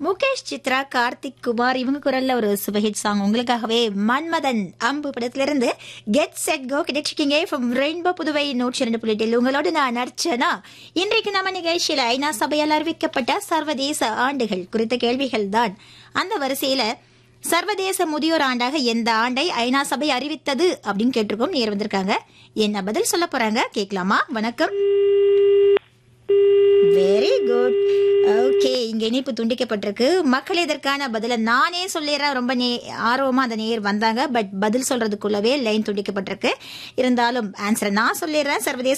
முகேஷ் சித்ரா கார்த்திக் குமார் இவங்க குரல்ல ஒரு சுபஹிட் சாங் உங்களுக்காகவே மன்மதன் அம்பு படத்திலிருந்து கெட் செட் கோ கிடைச்சிருக்கீங்க ஃப்ரம் ரெயின்போ புதுவை நூற்றி இரண்டு புள்ளிட்டில் உங்களோடு நான் அர்ச்சனா இன்றைக்கு நம்ம நிகழ்ச்சியில ஐநா சபையால் அறிவிக்கப்பட்ட சர்வதேச ஆண்டுகள் குறித்த கேள்விகள் தான் அந்த வரிசையில சர்வதேச முதியோர் ஆண்டாக எந்த ஆண்டை ஐநா சபை அறிவித்தது அப்படின்னு கேட்டிருக்கோம் நேர் வந்திருக்காங்க என்ன பதில் சொல்ல போறாங்க கேட்கலாமா வணக்கம் வெரி குட் ஓகே இங்க இணைப்பு துண்டிக்கப்பட்டிருக்கு மக்கள் இதற்கான பதில நானே சொல்லிடுறேன் ரொம்ப நே ஆர்வமா அந்த நேர் வந்தாங்க பட் பதில் சொல்றதுக்குள்ளவே லைன் துண்டிக்கப்பட்டிருக்கு இருந்தாலும் ஆன்சரை நான் சொல்லிடுறேன் சர்வதேச